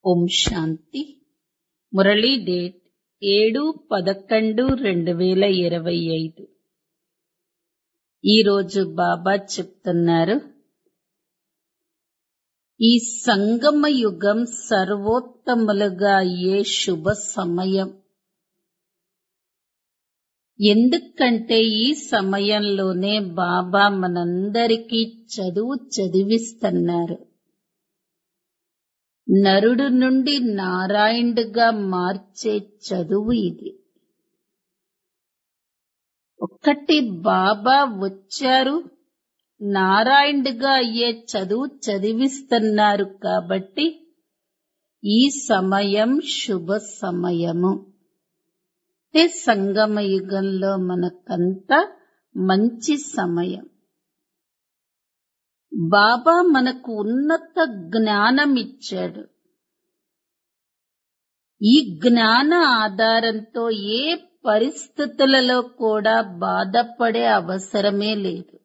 ఓం శాంతి Murali date ఏడు పదకొండు రెండు వేల ఇరవై ఐదు ఈరోజు బాబా చెప్తున్నారు ఈ సంగమ యుగం సర్వోత్తములుగా అయ్యే శుభ సమయం ఎందుకంటే ఈ సమయంలోనే బాబా మనందరికీ చదువు చదివిస్తున్నారు నరుడు నుండి నారాయణుడుగా మార్చే చదువు ఇది ఒక్కటి బాబా వచ్చారు నారాయణుడిగా అయ్యే చదువు చదివిస్తున్నారు కాబట్టి ఈ సమయం శుభ సమయము అంటే సంగమ యుగంలో మనకంతా మంచి సమయం బాబా మనకు ఉన్నత జ్ఞానం ఇచ్చాడు ఈ జ్ఞాన ఆధారంతో ఏ పరిస్థితులలో కూడా బాధపడే అవసరమే లేదు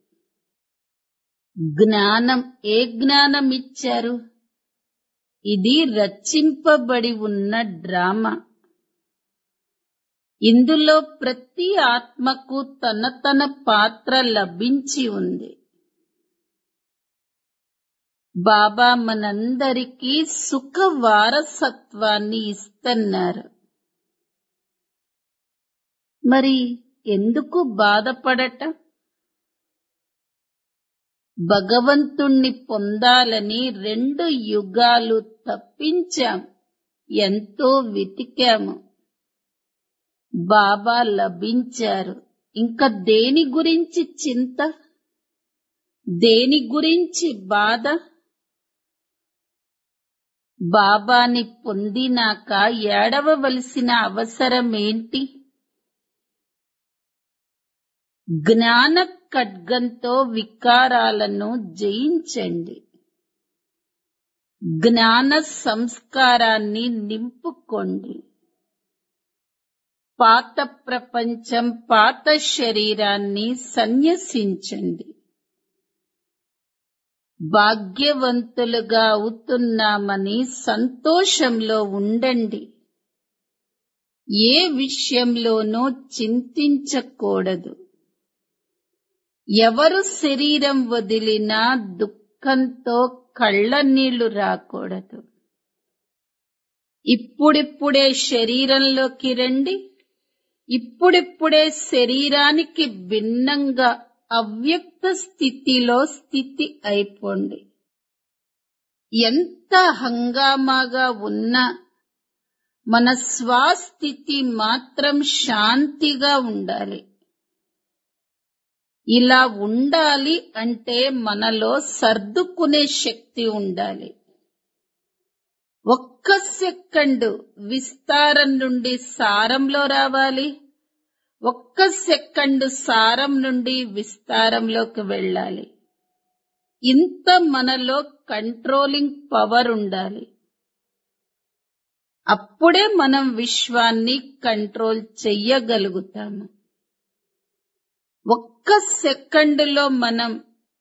జ్ఞానం ఏ జ్ఞానం ఇచ్చారు ఇది రచింపబడి ఉన్న డ్రామా ఇందులో ప్రతి ఆత్మకు తన తన పాత్ర లభించి ఉంది బాబా మనందరికీ సుఖ వారసత్వాన్ని ఇస్తున్నారు మరి ఎందుకు బాధపడటం భగవంతుణ్ణి పొందాలని రెండు యుగాలు తప్పించాం ఎంతో వెతికాము బాబా లభించారు ఇంకా దేని గురించి చింత దేని గురించి బాధ బాబాని పొందినాక ఏడవవలసిన అవసరమేంటి జ్ఞాన ఖడ్గంతో వికారాలను జయించండి జ్ఞాన సంస్కారాన్ని నింపుకోండి పాత ప్రపంచం పాత శరీరాన్ని సన్యసించండి భాగ్యవంతులుగా అవుతున్నామని సంతోషంలో ఉండండి ఏ విషయంలోనూ చింతించకూడదు ఎవరు శరీరం వదిలినా దుఃఖంతో కళ్ళనీళ్లు రాకూడదు ఇప్పుడిప్పుడే శరీరంలోకి రండి ఇప్పుడిప్పుడే శరీరానికి భిన్నంగా అవ్యక్త స్థితిలో స్థితి అయిపోండి ఎంత హంగామాగా ఉన్నా మన స్వాస్థితి మాత్రం శాంతిగా ఉండాలి ఇలా ఉండాలి అంటే మనలో సర్దుకునే శక్తి ఉండాలి ఒక్క సెకండు విస్తారం నుండి సారంలో రావాలి ఒక్క సెకండు సారం నుండి విస్తారంలోకి వెళ్ళాలి ఇంత మనలో కంట్రోలింగ్ పవర్ ఉండాలి అప్పుడే మనం విశ్వాన్ని కంట్రోల్ చెయ్యగలుగుతాము ఒక్క సెకండులో మనం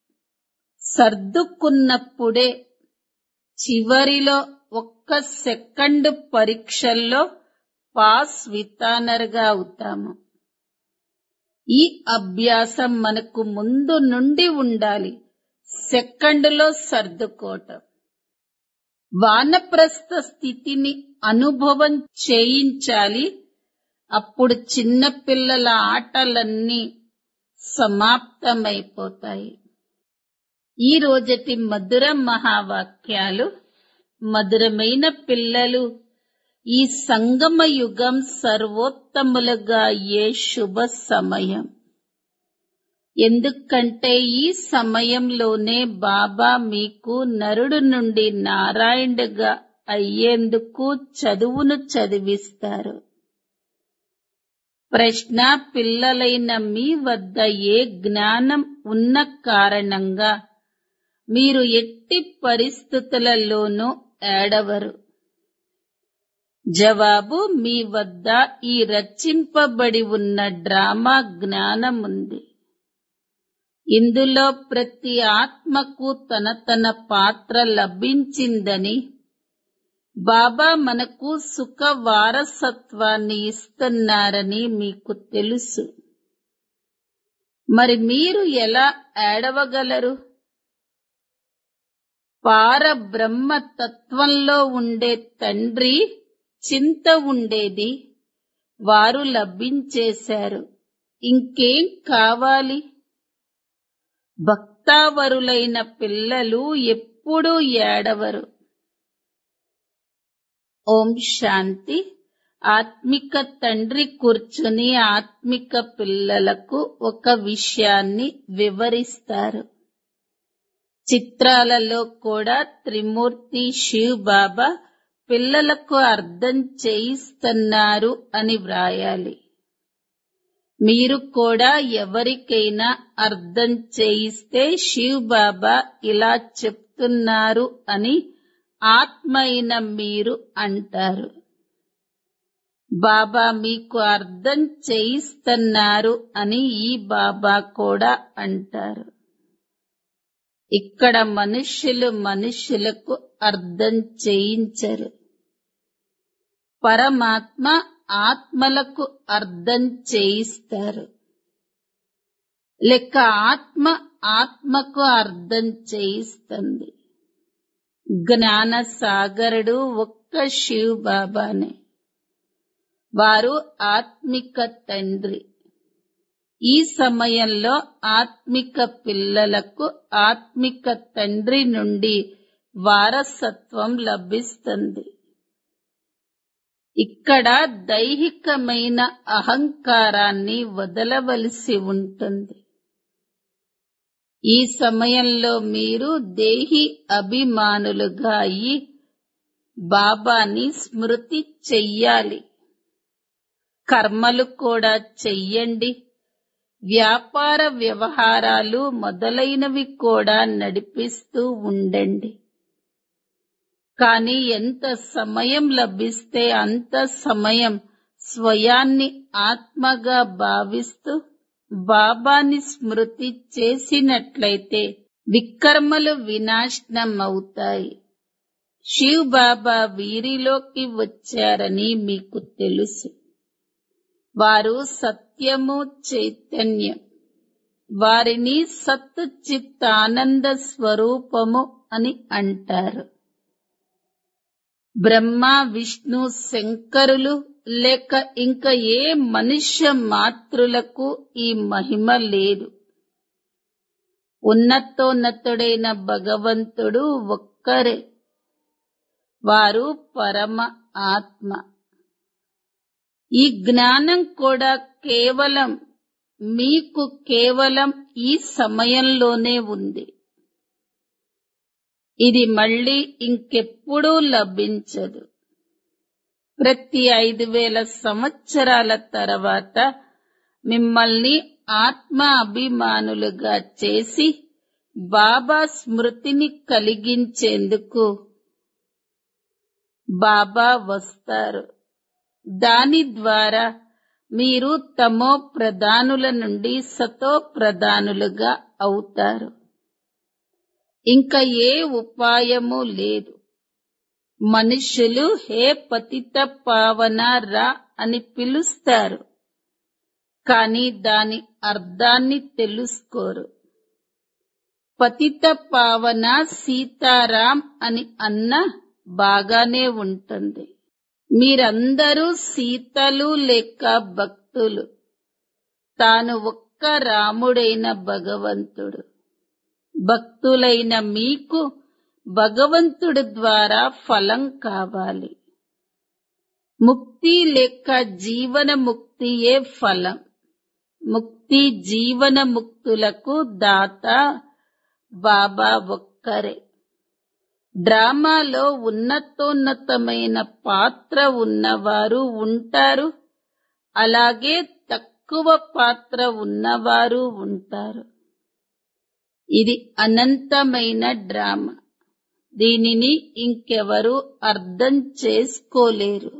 సర్దుకున్నప్పుడే చివరిలో ఒక్క సెకండ్ పరీక్షల్లో పాస్ వితానర్గా అవుతాము ఈ అభ్యాసం మనకు ముందు నుండి ఉండాలి సెకండ్లో సర్దుకోవటం వానప్రస్థ స్థితిని అనుభవం చేయించాలి అప్పుడు చిన్నపిల్లల ఆటలన్నీ సమాప్తమైపోతాయి ఈ రోజటి మధుర మహావాక్యాలు మధురమైన పిల్లలు ఈ సంగమ యుగం సర్వోత్తములుగా ఏ శుభ సమయం ఎందుకంటే ఈ సమయంలోనే బాబా మీకు నరుడు నుండి నారాయణుడుగా అయ్యేందుకు చదువును చదివిస్తారు ప్రశ్న పిల్లలైన మీ వద్ద ఏ జ్ఞానం ఉన్న కారణంగా మీరు ఎట్టి పరిస్థితులలోనూ ఏడవరు జవాబు మీ వద్ద ఈ రచింపబడి ఉన్న డ్రామా జ్ఞానం ఉంది ఇందులో ప్రతి ఆత్మకు తన తన పాత్ర లభించిందని బాబా మనకు సుఖ వారసత్వాన్ని ఇస్తున్నారని మీకు తెలుసు మరి మీరు ఎలా ఏడవగలరు పారబ్రహ్మ తత్వంలో ఉండే తండ్రి చింత ఉండేది వారు లభించేశారు ఇంకేం కావాలి భక్తావరులైన పిల్లలు ఎప్పుడూ ఏడవరు ఓం శాంతి ఆత్మిక తండ్రి కూర్చుని ఆత్మిక పిల్లలకు ఒక విషయాన్ని వివరిస్తారు చిత్రాలలో కూడా త్రిమూర్తి శివ్ బాబా పిల్లలకు అర్థం చేయిస్తున్నారు అని వ్రాయాలి మీరు కూడా ఎవరికైనా అర్థం చేయిస్తే శివ్ బాబా ఇలా చెప్తున్నారు అని ఆత్మ అయిన మీరు అంటారు బాబా మీకు అర్థం చేయిస్తున్నారు అని ఈ బాబా కూడా అంటారు ఇక్కడ మనుష్యులు మనుష్యులకు అర్థం చేయించరు పరమాత్మ ఆత్మలకు అర్థం చేయిస్తారు లెక్క ఆత్మ ఆత్మకు అర్థం చేయిస్తుంది జ్ఞాన సాగరుడు ఒక్క శివ్ బాబానే వారు ఆత్మిక తండ్రి ఈ సమయంలో ఆత్మిక పిల్లలకు ఆత్మిక తండ్రి నుండి వారసత్వం లభిస్తుంది ఇక్కడ దైహికమైన అహంకారాన్ని వదలవలసి ఉంటుంది ఈ సమయంలో మీరు దేహి అభిమానులుగా అయి బాబాని స్మృతి చెయ్యాలి కర్మలు కూడా చెయ్యండి వ్యాపార వ్యవహారాలు మొదలైనవి కూడా నడిపిస్తూ ఉండండి కానీ ఎంత సమయం లభిస్తే అంత సమయం స్వయాన్ని ఆత్మగా భావిస్తూ బాబాని స్మృతి చేసినట్లయితే వికర్మలు వినాశనం అవుతాయి శివ్ బాబా వీరిలోకి వచ్చారని మీకు తెలుసు వారు సత్యము చైతన్యం వారిని సత్ చిత్తానంద స్వరూపము అని అంటారు బ్రహ్మ విష్ణు శంకరులు లేక ఇంకా ఏ మనుష్య మాతృలకు ఈ మహిమ లేదు ఉన్నతోన్నతుడైన భగవంతుడు ఒక్కరే వారు పరమ ఆత్మ ఈ జ్ఞానం కూడా కేవలం మీకు కేవలం ఈ సమయంలోనే ఉంది ఇది మళ్ళీ ఇంకెప్పుడూ లభించదు ప్రతి ఐదు వేల సంవత్సరాల తర్వాత మిమ్మల్ని ఆత్మ అభిమానులుగా చేసి బాబా స్మృతిని కలిగించేందుకు బాబా వస్తారు దాని ద్వారా మీరు తమో ప్రధానుల నుండి సతో ప్రధానులుగా అవుతారు ఇంకా ఏ ఉపాయము లేదు మనుషులు హే పతిత పావన రా అని పిలుస్తారు కానీ దాని అర్థాన్ని తెలుసుకోరు పతిత పావన సీతారాం అని అన్న బాగానే ఉంటుంది మీరందరూ సీతలు లేక భక్తులు తాను ఒక్క రాముడైన భగవంతుడు భక్తులైన మీకు భగవంతుడి ద్వారా ఫలం కావాలి ముక్తి లేక జీవన ముక్తియే ఫలం ముక్తి జీవన ముక్తులకు దాత బాబా ఒక్కరే డ్రామాలో ఉన్నతోన్నతమైన పాత్ర ఉన్నవారు ఉంటారు అలాగే తక్కువ పాత్ర ఉన్నవారు ఉంటారు ఇది అనంతమైన డ్రామా దీనిని ఇంకెవరు అర్థం చేసుకోలేరు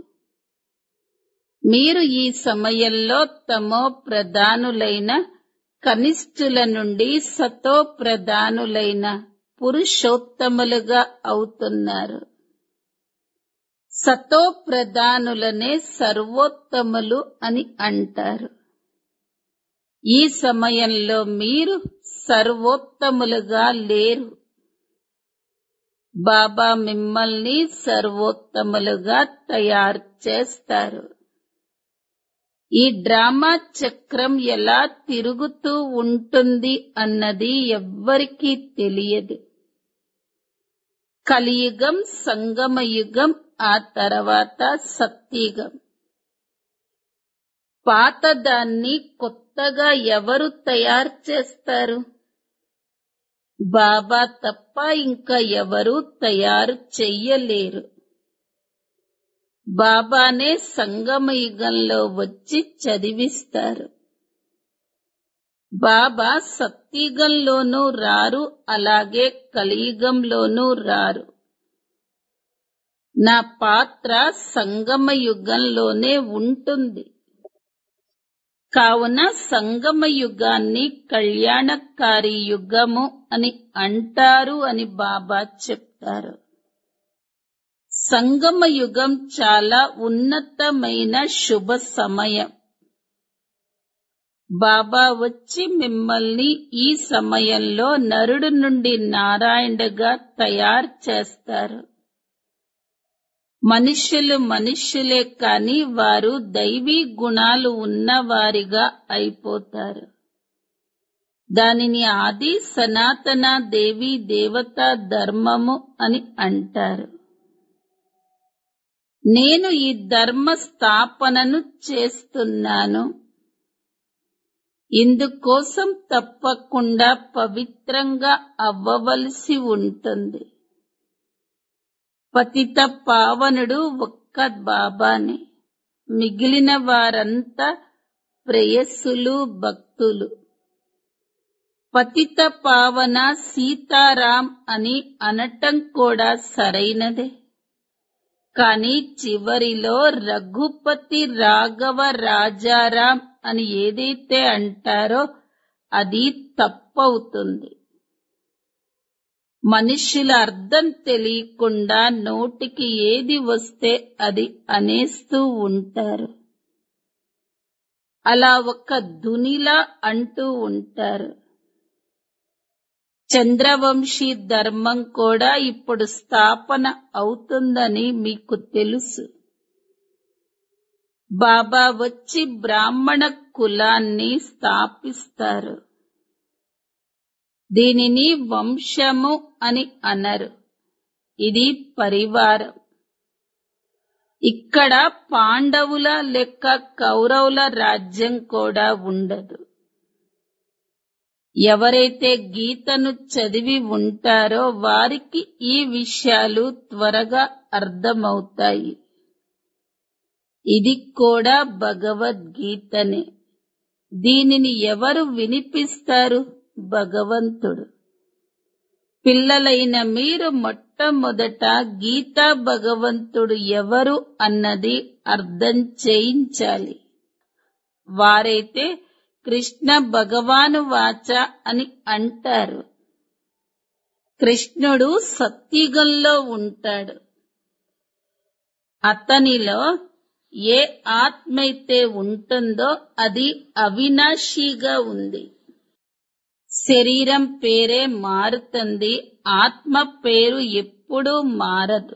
మీరు ఈ సమయంలో తమో ప్రధానులైన కనిష్ఠుల నుండి సతో ప్రధానులైన పురుషోత్తములుగా అవుతున్నారు సతో ప్రధానులనే సర్వోత్తములు అని అంటారు ఈ సమయంలో మీరు సర్వోత్తములుగా లేరు బాబా మిమ్మల్ని సర్వోత్తములుగా తయారు చేస్తారు ఈ డ్రామా చక్రం ఎలా తిరుగుతూ ఉంటుంది అన్నది ఎవ్వరికీ తెలియదు కలియుగం సంగమయుగం ఆ తర్వాత సత్యుగం పాతదాన్ని కొత్తగా ఎవరు తయారు చేస్తారు బాబా తప్ప ఇంకా ఎవరూ తయారు చెయ్యలేరు బాబానే సంగమయుగంలో వచ్చి చదివిస్తారు బాబా సత్యుగంలోనూ రారు అలాగే కలియుగంలోనూ రారు నా పాత్ర సంగమయుగంలోనే ఉంటుంది కావున సంగమ యుగాన్ని కళ్యాణకారి యుగము అని అంటారు అని బాబా చెప్తారు సంగమ యుగం చాలా ఉన్నతమైన శుభ సమయం బాబా వచ్చి మిమ్మల్ని ఈ సమయంలో నరుడు నుండి నారాయణుడుగా తయారు చేస్తారు మనుష్యులు మనుష్యులే కాని వారు దైవీ గుణాలు ఉన్నవారిగా అయిపోతారు దానిని ఆది సనాతన దేవి దేవతా ధర్మము అని అంటారు నేను ఈ ధర్మ స్థాపనను చేస్తున్నాను ఇందుకోసం తప్పకుండా పవిత్రంగా అవ్వవలసి ఉంటుంది పతిత పావనుడు ఒక్క బాబానే మిగిలిన వారంతా ప్రేయస్సులు భక్తులు పతిత పావన సీతారాం అని అనటం కూడా సరైనదే కాని చివరిలో రఘుపతి రాఘవ రాజారాం అని ఏదైతే అంటారో అది తప్పవుతుంది మనుష్యుల అర్థం తెలియకుండా నోటికి ఏది వస్తే అది అనేస్తూ ఉంటారు అలా ఒక దునిలా అంటూ ఉంటారు చంద్రవంశీ ధర్మం కూడా ఇప్పుడు స్థాపన అవుతుందని మీకు తెలుసు బాబా వచ్చి బ్రాహ్మణ కులాన్ని స్థాపిస్తారు దీనిని వంశము అని అనరు ఇది పరివారం ఇక్కడ పాండవుల లెక్క కౌరవుల రాజ్యం కూడా ఉండదు ఎవరైతే గీతను చదివి ఉంటారో వారికి ఈ విషయాలు త్వరగా అర్థమవుతాయి ఇది కూడా భగవద్గీతనే దీనిని ఎవరు వినిపిస్తారు భగవంతుడు పిల్లలైన మీరు మొట్టమొదట గీతా భగవంతుడు ఎవరు అన్నది అర్థం చేయించాలి వారైతే కృష్ణ భగవాను వాచ అని అంటారు కృష్ణుడు సత్యుగంలో ఉంటాడు అతనిలో ఏ ఆత్మైతే ఉంటుందో అది అవినాశిగా ఉంది శరీరం పేరే మారుతుంది ఆత్మ పేరు ఎప్పుడూ మారదు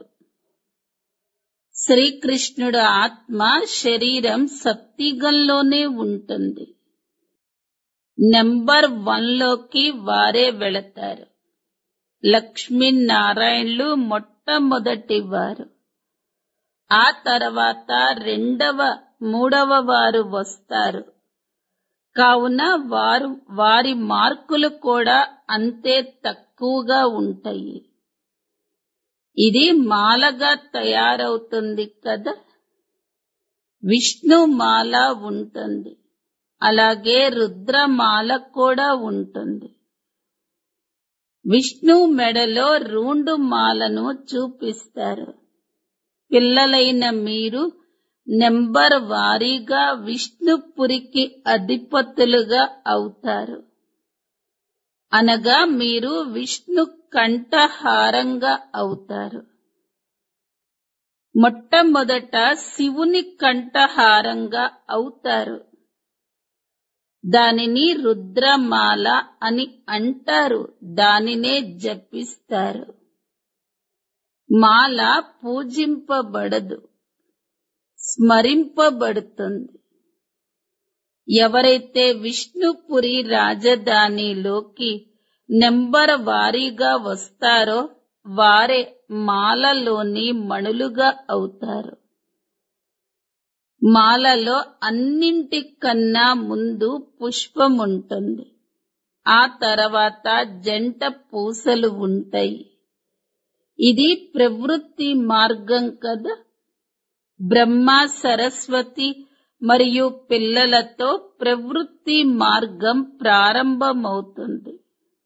శ్రీకృష్ణుడు ఆత్మ శరీరం సత్యుగంలోనే ఉంటుంది నెంబర్ వన్ లోకి వారే వెళతారు లక్ష్మీనారాయణులు మొట్టమొదటి వారు ఆ తర్వాత రెండవ మూడవ వారు వస్తారు కావున వారు వారి మార్కులు కూడా అంతే తక్కువగా ఉంటాయి ఇది మాలగా తయారవుతుంది కదా విష్ణు మాల ఉంటుంది అలాగే రుద్రమాల కూడా ఉంటుంది విష్ణు మెడలో రూండు మాలను చూపిస్తారు పిల్లలైన మీరు నెంబర్ వారీగా విష్ణుపురికి అధిపతులుగా అవుతారు అనగా మీరు విష్ణు కంఠహారంగా అవుతారు మొట్టమొదట శివుని కంఠహారంగా అవుతారు దానిని రుద్రమాల అని అంటారు దానినే జపిస్తారు మాల పూజింపబడదు స్మరింపబడుతుంది ఎవరైతే విష్ణుపురి రాజధానిలోకి నెంబర్ వారీగా వస్తారో వారే మాలలోని మణులుగా అవుతారు మాలలో అన్నింటికన్నా ముందు పుష్పం ఉంటుంది ఆ తర్వాత జంట పూసలు ఉంటాయి ఇది ప్రవృత్తి మార్గం కదా బ్రహ్మ సరస్వతి మరియు పిల్లలతో ప్రవృత్తి మార్గం ప్రారంభమవుతుంది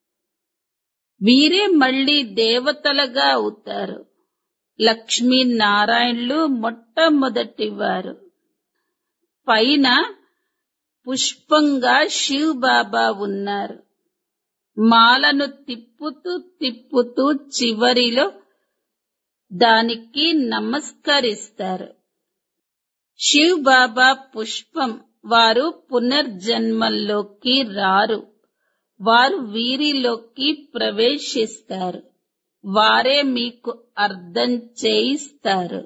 వీరే మళ్ళీ దేవతలుగా అవుతారు లక్ష్మీనారాయణులు మొట్టమొదటివారు పైన పుష్పంగా శివ్ బాబా ఉన్నారు మాలను తిప్పుతూ తిప్పుతూ చివరిలో దానికి నమస్కరిస్తారు శివ్ బాబా పుష్పం వారు పునర్జన్మల్లోకి రారు వారు వీరిలోకి ప్రవేశిస్తారు వారే మీకు అర్థం చేయిస్తారు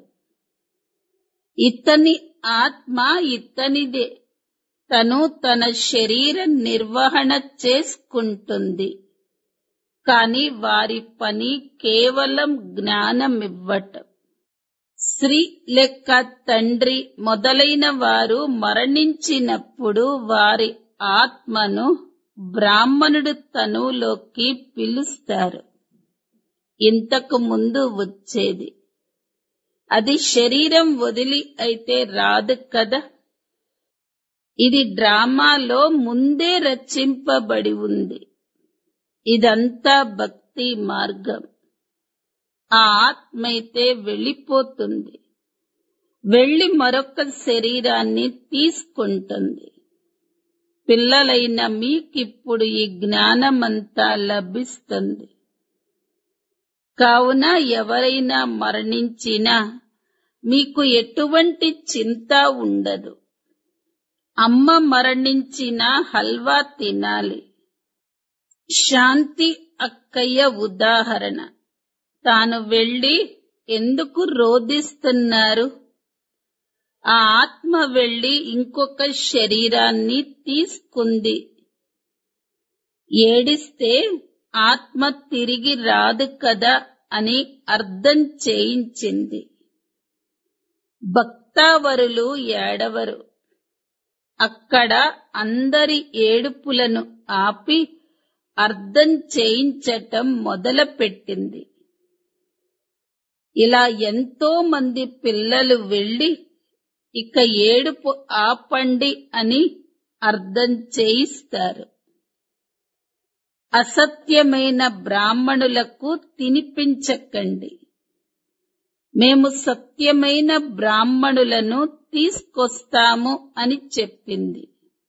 ఇతని ఆత్మ ఇతనిదే తను తన శరీర నిర్వహణ చేసుకుంటుంది కాని వారి పని కేవలం జ్ఞానమివ్వటం స్త్రీ లెక్క తండ్రి మొదలైన వారు మరణించినప్పుడు వారి ఆత్మను బ్రాహ్మణుడు తనువులోకి పిలుస్తారు ఇంతకు ముందు వచ్చేది అది శరీరం వదిలి అయితే రాదు కదా ఇది డ్రామాలో ముందే రచింపబడి ఉంది ఇదంతా భక్తి మార్గం ఆ ఆత్మ అయితే వెళ్ళిపోతుంది వెళ్ళి మరొక శరీరాన్ని తీసుకుంటుంది పిల్లలైన మీకిప్పుడు ఈ జ్ఞానమంతా లభిస్తుంది కావున ఎవరైనా మరణించినా మీకు ఎటువంటి చింత ఉండదు అమ్మ మరణించిన హల్వా తినాలి శాంతి అక్కయ్య ఉదాహరణ తాను వెళ్ళి ఎందుకు రోధిస్తున్నారు ఆ ఆత్మ వెళ్ళి ఇంకొక శరీరాన్ని తీసుకుంది ఏడిస్తే ఆత్మ తిరిగి రాదు కదా అని అర్థం చేయించింది భక్తావరులు ఏడవరు అక్కడ అందరి ఏడుపులను ఆపి అర్థం చేయించటం మొదలుపెట్టింది ఇలా ఎంతో మంది పిల్లలు వెళ్ళి ఇక ఏడుపు ఆపండి అని అర్థం చేయిస్తారు అసత్యమైన బ్రాహ్మణులకు తినిపించకండి మేము సత్యమైన బ్రాహ్మణులను తీసుకొస్తాము అని చెప్పింది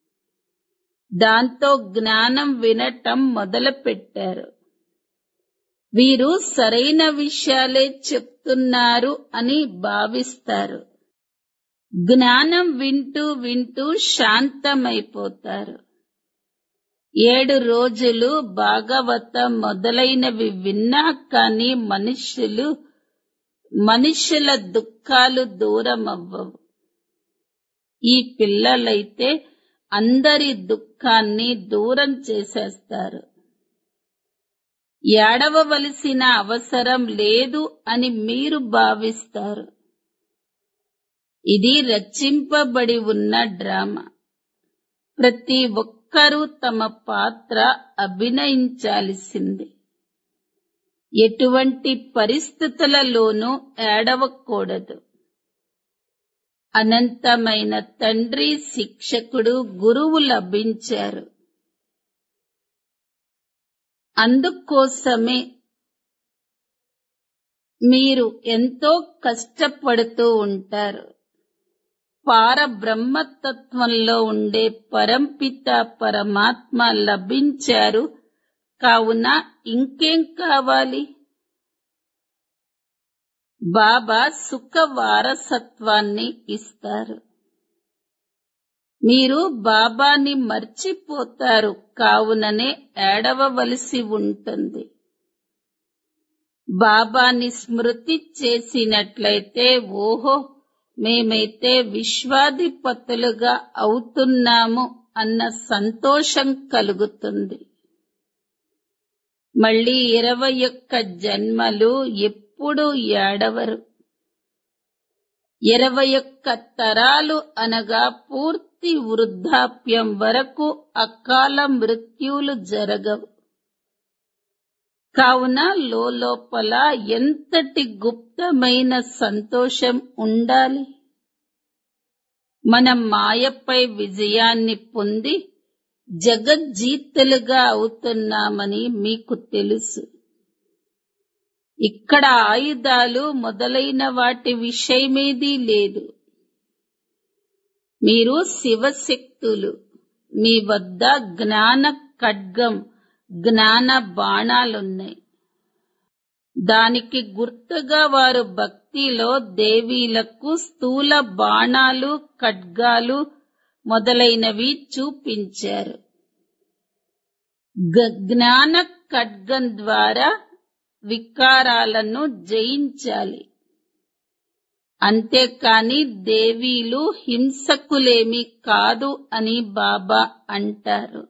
దాంతో జ్ఞానం వినటం మొదలుపెట్టారు వీరు సరైన విషయాలే చెప్తున్నారు అని భావిస్తారు జ్ఞానం వింటూ వింటూ శాంతమైపోతారు ఏడు రోజులు భాగవతం మొదలైనవి విన్నా కానీ మనుష్యులు మనుషుల దుఃఖాలు దూరం అవ్వవు ఈ పిల్లలైతే అందరి దుఃఖాన్ని దూరం చేసేస్తారు ఏడవవలసిన అవసరం లేదు అని మీరు భావిస్తారు ఇది రచింపబడి ఉన్న డ్రామా ప్రతి ఒక్కరూ తమ పాత్ర అభినయించాల్సిందే ఎటువంటి పరిస్థితులలోనూ ఏడవకూడదు అనంతమైన తండ్రి శిక్షకుడు గురువు లభించారు అందుకోసమే మీరు ఎంతో కష్టపడుతూ ఉంటారు పారబ్రహ్మతత్వంలో ఉండే పరంపిత పరమాత్మ లభించారు కావున ఇంకేం కావాలి బాబా సుఖ వారసత్వాన్ని ఇస్తారు మీరు బాబాని మర్చిపోతారు కావుననే ఏడవవలసి ఉంటుంది బాబాని స్మృతి చేసినట్లయితే ఓహో మేమైతే విశ్వాధిపతులుగా అవుతున్నాము అన్న సంతోషం కలుగుతుంది మళ్ళీ ఇరవై ఒక్క జన్మలు ఎప్పుడు ఏడవరు ఇరవై ఒక్క తరాలు అనగా పూర్తి వృద్ధాప్యం వరకు అకాల మృత్యువులు జరగవు కావున లోపల ఎంతటి గుప్తమైన సంతోషం ఉండాలి మనం మాయపై విజయాన్ని పొంది జగజ్జీతులుగా అవుతున్నామని మీకు తెలుసు ఇక్కడ ఆయుధాలు మొదలైన వాటి విషయమేదీ లేదు మీరు శివశక్తులు మీ వద్ద జ్ఞాన ఖడ్గం జ్ఞాన బాణాలున్నాయి దానికి గుర్తుగా వారు భక్తిలో దేవీలకు స్థూల బాణాలు ఖడ్గాలు మొదలైనవి చూపించారు జ్ఞాన ఖడ్గం ద్వారా వికారాలను జయించాలి అంతేకాని దేవీలు హింసకులేమి కాదు అని బాబా అంటారు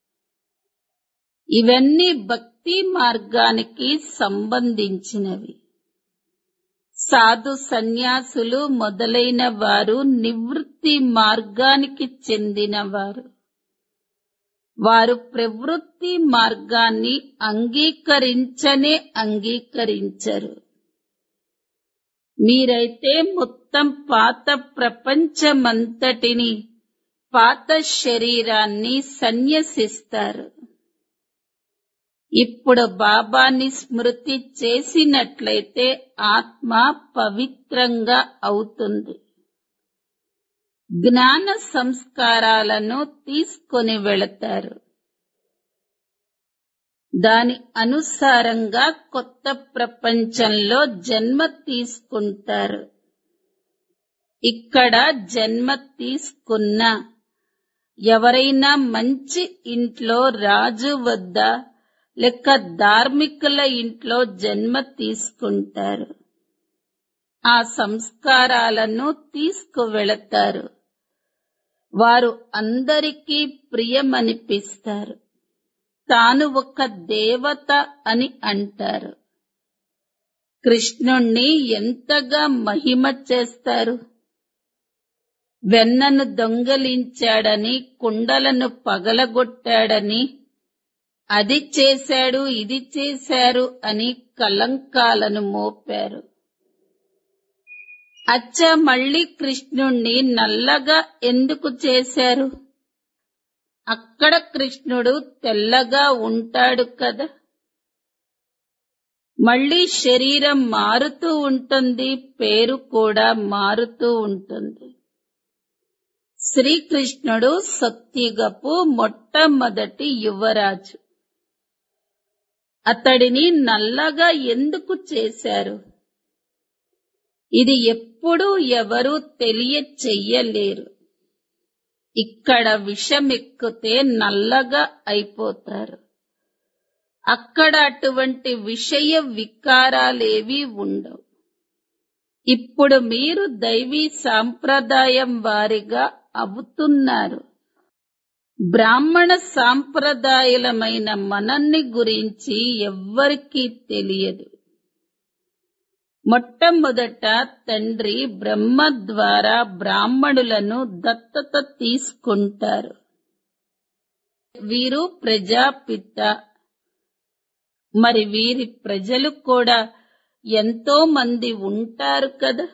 ఇవన్నీ భక్తి మార్గానికి సంబంధించినవి సాధు సన్యాసులు మొదలైన వారు నివృత్తి మార్గానికి చెందినవారు వారు ప్రవృత్తి మార్గాన్ని అంగీకరించనే అంగీకరించరు మీరైతే మొత్తం పాత ప్రపంచమంతటిని పాత శరీరాన్ని సన్యసిస్తారు ఇప్పుడు బాబాని స్మృతి చేసినట్లయితే ఆత్మ పవిత్రంగా అవుతుంది జ్ఞాన సంస్కారాలను తీసుకొని వెళతారు దాని అనుసారంగా కొత్త ప్రపంచంలో జన్మ తీసుకుంటారు ఇక్కడ జన్మ తీసుకున్న ఎవరైనా మంచి ఇంట్లో రాజు వద్ద లేక ధార్మికుల ఇంట్లో జన్మ తీసుకుంటారు ఆ సంస్కారాలను తీసుకువెళతారు వారు అందరికీ ప్రియమనిపిస్తారు తాను ఒక దేవత అని అంటారు కృష్ణుణ్ణి ఎంతగా మహిమ చేస్తారు వెన్నను దొంగలించాడని కుండలను పగలగొట్టాడని అది చేశాడు ఇది చేశారు అని కలంకాలను మోపారు అచ్చ మళ్ళీ కృష్ణుణ్ణి నల్లగా ఎందుకు చేశారు అక్కడ కృష్ణుడు తెల్లగా ఉంటాడు కదా మళ్ళీ శరీరం మారుతూ ఉంటుంది పేరు కూడా మారుతూ ఉంటుంది శ్రీకృష్ణుడు సత్యుగపు మొట్టమొదటి యువరాజు అతడిని నల్లగా ఎందుకు చేశారు ఇది ఎప్పుడూ ఎవరూ తెలియచెయ్యలేరు ఇక్కడ విషమెక్కితే నల్లగా అయిపోతారు అక్కడ అటువంటి విషయ వికారాలేవి ఉండవు ఇప్పుడు మీరు దైవీ సాంప్రదాయం వారిగా అవుతున్నారు బ్రాహ్మణ సాంప్రదాయాలమైన మనల్ని గురించి ఎవ్వరికీ తెలియదు మొట్టమొదట తండ్రి బ్రహ్మ ద్వారా బ్రాహ్మణులను దత్తత తీసుకుంటారు వీరు ప్రజాపిత మరి వీరి ప్రజలు కూడా ఎంతో మంది ఉంటారు కదా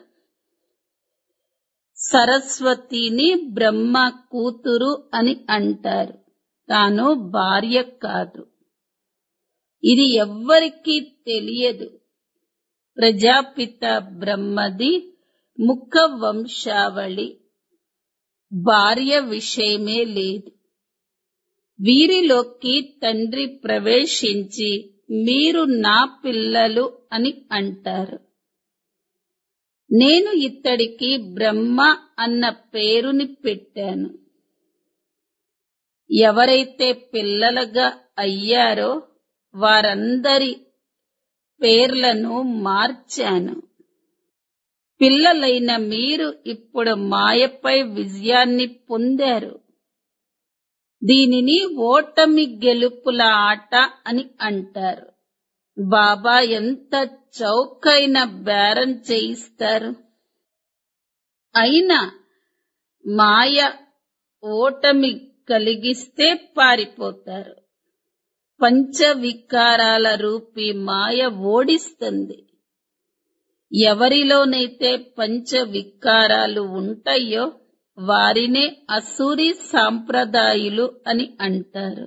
సరస్వతిని బ్రహ్మ కూతురు అని అంటారు తాను భార్య కాదు ఇది ఎవ్వరికీ తెలియదు ప్రజాపిత బ్రహ్మది ముఖ వంశావళి భార్య విషయమే లేదు వీరిలోకి తండ్రి ప్రవేశించి మీరు నా పిల్లలు అని అంటారు నేను ఇతడికి బ్రహ్మ అన్న పేరుని పెట్టాను ఎవరైతే పిల్లలుగా అయ్యారో వారందరి పేర్లను మార్చాను పిల్లలైన మీరు ఇప్పుడు మాయపై విజయాన్ని పొందారు దీనిని ఓటమి గెలుపుల ఆట అని అంటారు బాబా ఎంత చౌకైన బేరం చేయిస్తారు అయినా మాయ ఓటమి కలిగిస్తే పారిపోతారు పంచవికారాల రూపీ మాయ ఓడిస్తుంది ఎవరిలోనైతే పంచ వికారాలు ఉంటాయో వారినే అసూరి సాంప్రదాయులు అని అంటారు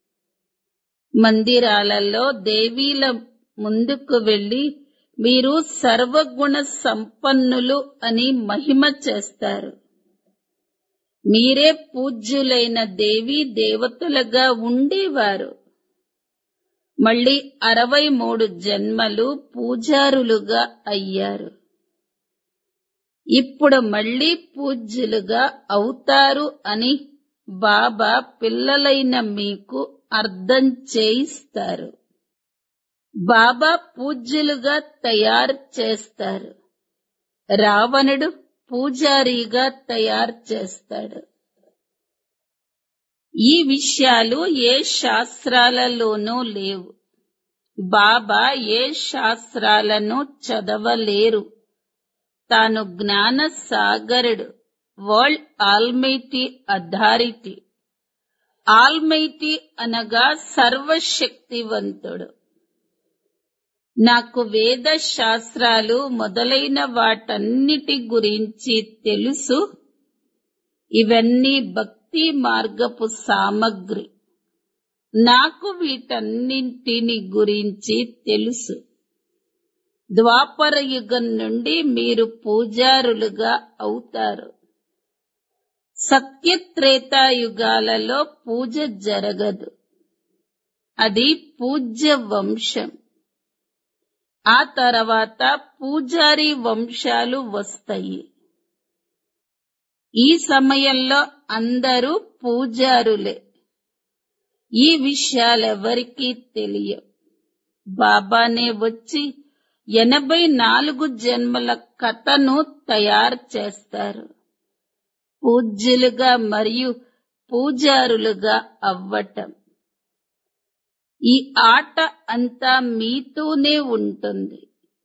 మందిరాలలో దేవీల ముందుకు వెళ్లి మీరు సర్వగుణ సంపన్నులు అని మహిమ చేస్తారు మీరే పూజ్యులైన దేవీ దేవతలుగా ఉండేవారు మళ్ళీ అరవై మూడు జన్మలు పూజారులుగా అయ్యారు ఇప్పుడు మళ్ళీ పూజ్యులుగా అవుతారు అని బాబా పిల్లలైన మీకు అర్థం చేయిస్తారు బాబా పూజ్యులుగా తయారు చేస్తారు రావణుడు పూజారిగా తయారు చేస్తాడు ఈ విషయాలు ఏ శాస్త్రాలలోనూ లేవు బాబా ఏ శాస్త్రాలను చదవలేరు తాను జ్ఞాన సాగరుడు వరల్డ్ ఆల్మైటీ అథారిటీ ఆల్మైటీ అనగా సర్వశక్తివంతుడు నాకు వేద శాస్త్రాలు మొదలైన వాటన్నిటి గురించి తెలుసు ఇవన్నీ భక్తి మార్గపు సామగ్రి నాకు వీటన్నింటిని గురించి తెలుసు ద్వాపర యుగం నుండి మీరు పూజారులుగా అవుతారు సత్యత్రేతాయుగాలలో పూజ జరగదు అది పూజ్య వంశం ఆ తర్వాత పూజారి వంశాలు వస్తాయి ఈ సమయంలో అందరూ పూజారులే ఈ విషయాలెవరికీ తెలియవు బాబానే వచ్చి ఎనభై నాలుగు జన్మల కథను తయారు చేస్తారు పూజ్యులుగా మరియు పూజారులుగా అవ్వటం ఈ ఆట అంతా మీతోనే ఉంటుంది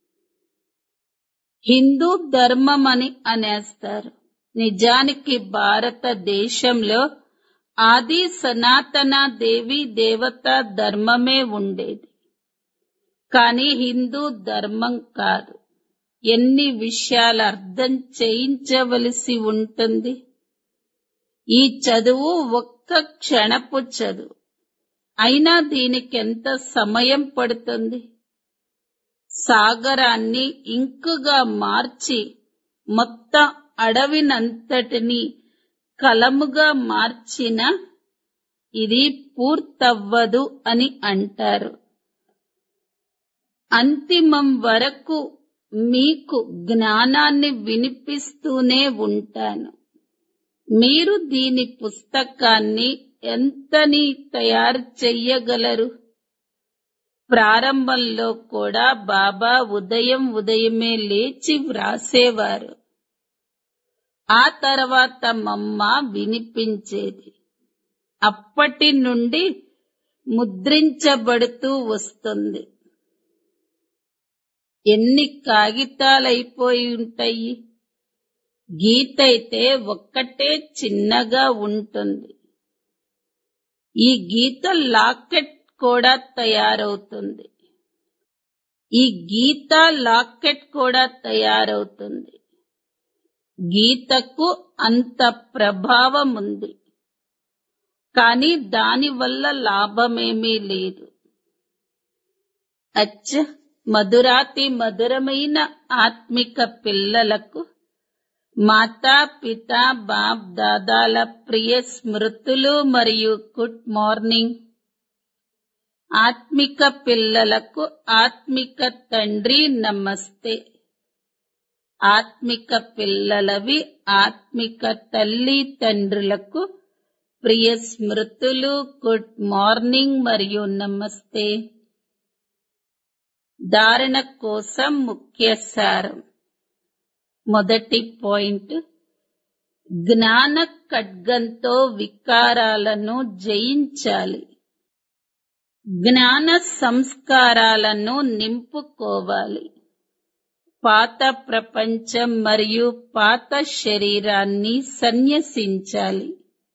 హిందూ ధర్మం అని అనేస్తారు నిజానికి భారతదేశంలో ఆది సనాతన దేవి దేవత ధర్మమే ఉండేది కానీ హిందూ ధర్మం కాదు ఎన్ని విషయాలు అర్థం చేయించవలసి ఉంటుంది ఈ చదువు ఒక్క క్షణపు చదువు అయినా దీనికి ఎంత సమయం పడుతుంది సాగరాన్ని ఇంకుగా మార్చి మొత్తం అడవినంతటిని కలముగా మార్చిన ఇది పూర్తవ్వదు అని అంటారు అంతిమం వరకు మీకు జ్ఞానాన్ని వినిపిస్తూనే ఉంటాను మీరు దీని పుస్తకాన్ని ఎంతని తయారు చెయ్యగలరు ప్రారంభంలో కూడా బాబా ఉదయం ఉదయమే లేచి వ్రాసేవారు ఆ తర్వాత మమ్మ వినిపించేది అప్పటి నుండి ముద్రించబడుతూ వస్తుంది ఎన్ని కాగితాలైపోయి ఉంటాయి గీత అయితే ఒక్కటే చిన్నగా ఉంటుంది ఈ గీత లాకెట్ కూడా తయారవుతుంది ఈ గీత లాకెట్ కూడా తయారవుతుంది గీతకు అంత ప్రభావం ఉంది కానీ దానివల్ల లాభమేమీ లేదు అచ్చ మధురాతి మధురమైన ఆత్మిక పిల్లలకు మాతా పిత బాప్ దాదాల ప్రియ స్మృతులు మరియు గుడ్ మార్నింగ్ ఆత్మిక పిల్లలకు ఆత్మిక తండ్రి నమస్తే ఆత్మిక పిల్లలవి ఆత్మిక తల్లి తండ్రులకు ప్రియ స్మృతులు గుడ్ మార్నింగ్ మరియు నమస్తే ధారణ కోసం ముఖ్య సారం మొదటి పాయింట్ జ్ఞాన ఖడ్గంతో వికారాలను జయించాలి జ్ఞాన సంస్కారాలను నింపుకోవాలి పాత ప్రపంచం మరియు పాత శరీరాన్ని సన్యసించాలి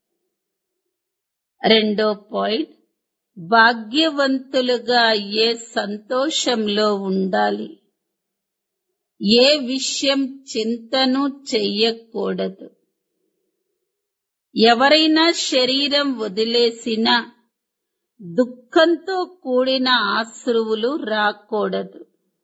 రెండో పాయింట్ భాగ్యవంతులుగా అయ్యే సంతోషంలో ఉండాలి ఏ విషయం చింతను చెయ్యకూడదు ఎవరైనా శరీరం వదిలేసినా దుఃఖంతో కూడిన ఆశ్రువులు రాకూడదు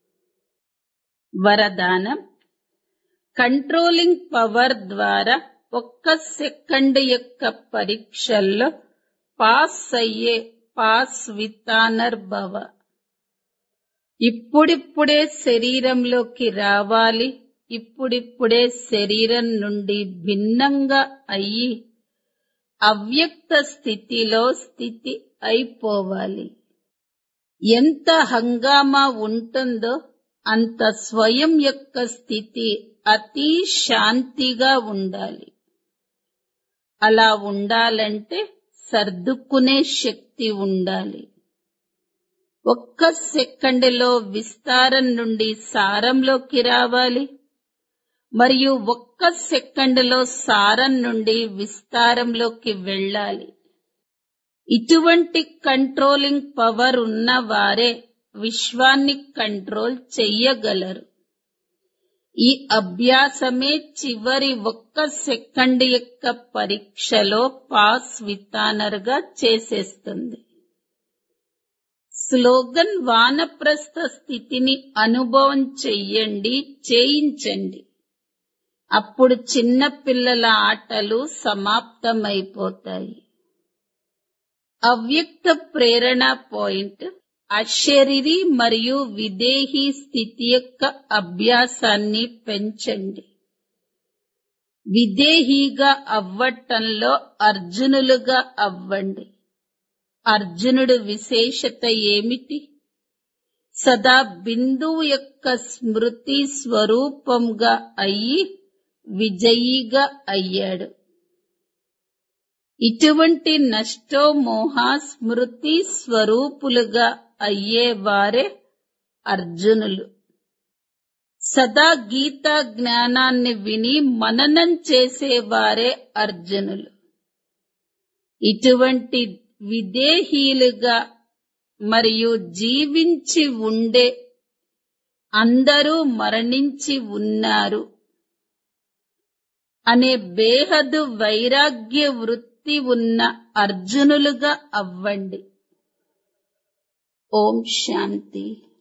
వరదానం కంట్రోలింగ్ పవర్ ద్వారా ఒక్క సెకండ్ యొక్క పరీక్షల్లో పాస్ అయ్యే పాస్ వితానర్ భవ ఇప్పుడిప్పుడే శరీరంలోకి రావాలి ఇప్పుడిప్పుడే శరీరం నుండి భిన్నంగా అయ్యి అవ్యక్త స్థితిలో స్థితి అయిపోవాలి ఎంత హంగామా ఉంటుందో అంత స్వయం యొక్క స్థితి అతి శాంతిగా ఉండాలి అలా ఉండాలంటే సర్దుకునే శక్తి ఉండాలి ఒక్క సెకండ్లో విస్తారం నుండి సారంలోకి రావాలి మరియు ఒక్క సెకండ్లో సారం నుండి విస్తారంలోకి వెళ్ళాలి ఇటువంటి కంట్రోలింగ్ పవర్ ఉన్న వారే విశ్వాన్ని కంట్రోల్ చెయ్యగలరు ఈ అభ్యాసమే చివరి ఒక్క సెకండ్ యొక్క పరీక్షలో పాస్ వితానర్గా చేసేస్తుంది స్లోగన్ వానప్రస్థ స్థితిని అనుభవం చెయ్యండి చేయించండి అప్పుడు చిన్న పిల్లల ఆటలు సమాప్తమైపోతాయి అవ్యక్త ప్రేరణ పాయింట్ అశరీరి మరియు విదేహీ స్థితి యొక్క అభ్యాసాన్ని పెంచండి విదేహీగా అవ్వటంలో అర్జునులుగా అవ్వండి అర్జునుడు విశేషత ఏమిటి సదా బిందువు యొక్క స్మృతి స్వరూపంగా అయ్యి విజయీగా అయ్యాడు ఇటువంటి నష్టోమోహ స్మృతి స్వరూపులుగా అయ్యేవారే అర్జునులు సదా గీతా జ్ఞానాన్ని విని మననం చేసేవారే అర్జునులు ఇటువంటి విదేహీలుగా మరియు జీవించి ఉండే అందరూ మరణించి ఉన్నారు అనే బేహదు వైరాగ్య వృత్తి ఉన్న అర్జునులుగా అవ్వండి ఓం శాంతి